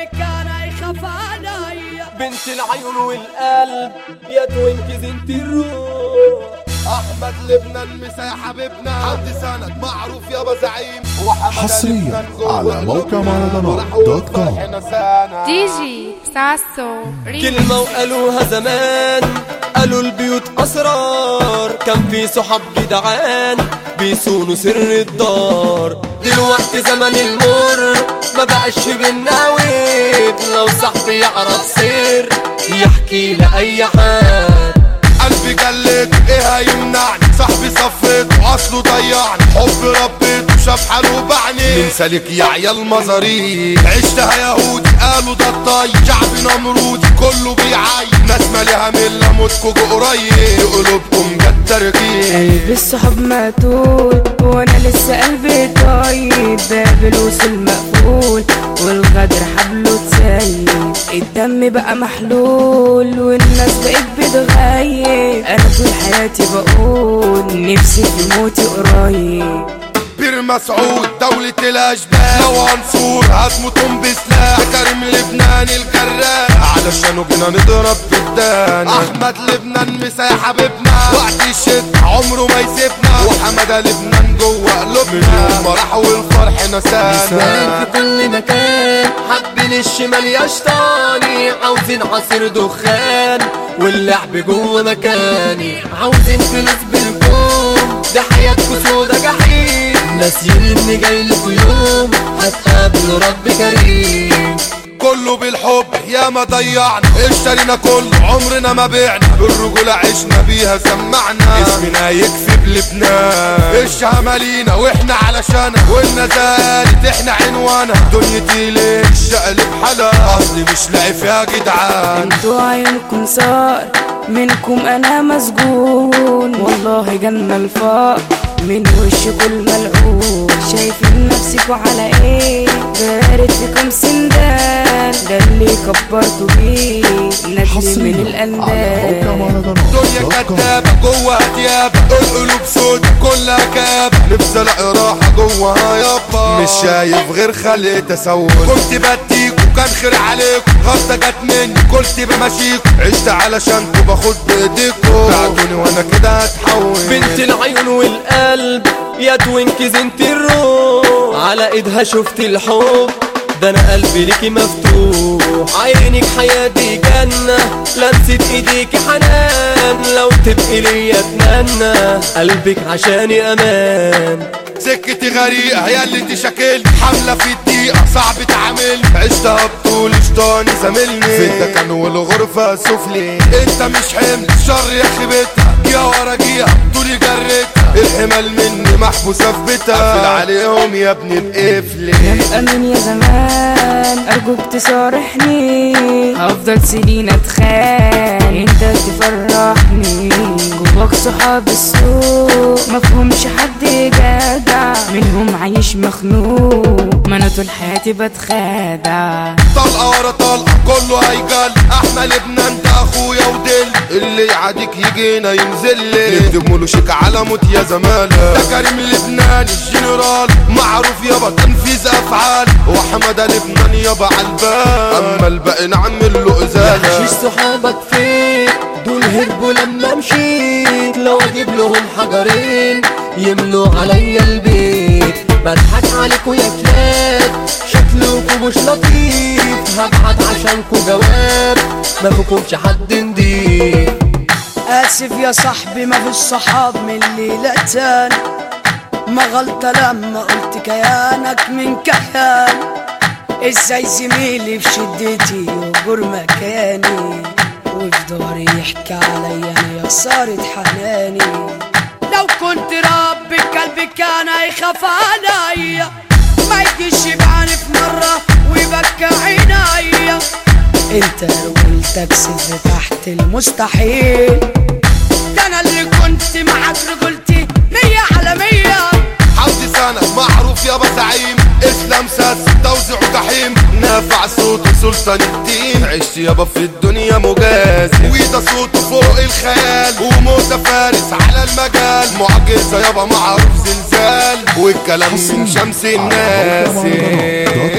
قلبي كان يخاف عليا بنت العيون والقلب يا توينكز انت الروح احمد لبنان مسا حبيبنا حد سند معروف يابا زعيم وحمد حصرياً لبنان جوه على قلوبنا. موقع مهرجانات فرح دوت كوم. وفرحنا سنة. دي جي ساسو ريميكس كلمة وقالوها زمان قالوا البيوت أسرار كان في صحاب جدعان بيصونوا سر الدار دلوقتي زمن المر ما بقاش بينا ود لو صاحبي يعرف سر يحكي لأي حد قلبي جلد ايه هيمنعني صاحبي صفيت واصله ضيعني حب ربيت وشاف حاله وبعني من سالك يا عيال مزاريط عشتها يهودي قالوا ده الطي شعبي نمرودي كله بيعاي ناس ماليها ملة موتكو جو قريب قلوبكم جت تركيب قلبي الصحاب مقتول وانا لسه قلبي طيب باب الوصول مقفول والغدر حبله اتسيب الدم بقى محلول والناس بقت بتغيب انا طول حياتي بقول نفسي في موتي قريب بير مسعود دولة الأشباح لو هنصور هتموتهم بسلاح كريم لبنان الجراح علشانه جينا نضرب في الدان أحمد لبنان مسا يا حبيبنا وقت الشد عمره ما يسيبنا وحمادة لبنان جوه قلوبنا من يوم ما راحوا والفرح نسانا في كل مكان حابين الشمال يا شطاني عاوزين عصير دخان واللعب جوه مكاني عاوزين فلوس بالكوم ده حياتكوا سودا جحيم ناسيين اني جاي لكوا يوم هتقابلوا رب كريم كله بالحب يا ما ضيعنا اشترينا كله عمرنا ما بعنا بالرجولة عشنا بيها سمعنا اسمنا يكفي بلبنان الشمالينا واحنا علشانها والنا زالت احنا عنوانا دنيتي ليه الشقلب حلا اصلي مش لاقي فيها جدعان انتوا عينكم صار منكم انا مسجون والله جنة الفقر من وشكم ملعون شايفين نفسكوا على ايه بارد فيكم سندان ده اللي كبرتوا بيه نجم حصريا من على موقع الاندال مهرجانات دنيا دوت كوم. كدابة جوه ديابة القلوب سود كلها كابة نفسي الاقي راحة جوه يابا مش شايف غير خلق تسول كنت بديك وكان خير عليكم غلطة جت مني قلت بمشيكم عشت علشانكم باخد بايديكم بعتوني وانا كده هتحول بنت العيون والقلب يا توينكز انت الروح على ايدها شفت الحب ده انا قلبي ليكي مفتوح عينك حياتي جنة لمسة ايديكي حنان لو تبقي ليا اتمنى قلبك عشاني امان سكتي غريقة هي اللي تشكلني حملة في الدقيقة صعب تعاملني عشتها بطول شطاني زميلني في الدكن والغرفة سفلي انت مش حمل شر يا خيبتها يا ورا جيها طولي جريتها الحمل مني محبوسة في بيتها قفل عليهم يا ابني بقفلي أمين يا زمان أرجوك تصارحني هفضل سنين أتخان أنت تفرحني جواك صحاب السوق مفهومش حد جدع منهم عايش مخنوق ما أنا طول حياتي بتخادع طلقة ورا طلقة كله هيجل احنا لبنان ده اخويا ودل اللي يعاديك يجينا ينزل لي نكتب له شيك على موت يا زمالة ده كريم لبنان الجنرال معروف يابا تنفيذ افعال وحمادة لبنان يابا عالبال اما الباقي نعمل له مفيش ازالة صحابك فين دول هربوا لما مشيت لو اجيب لهم حجرين يملوا عليا البيت بضحك عليكوا يا كلاب شكلكوا مش لطيف هبعت عشانكوا جواب ما فيكمش حد نضيف اسف يا صاحبي ما فيش صحاب من الليلة تاني ما غلطة لما قلت كيانك من كيان ازاي زميلي في شدتي يجر مكاني وفي ظهري يحكي عليا انا يا خسارة حناني لو كنت ربي قلبي كان يخاف عليا ما يجيش يبعني في مرة ويبكى عينيا انت رجولتك سد تحت المستحيل ده انا اللي كنت معاك رجولتي مية على مية حمدي سنة معروف يابا زعيم اسلام ساس توزيع جحيم نافع صوته سلطان الدين عشت يابا في الدنيا مجازي وده صوته فوق الخيال وموتى فارس على المجال معجزة يابا معروف زلزال والكلام من شمس على موقع الناس مهرجانات دوت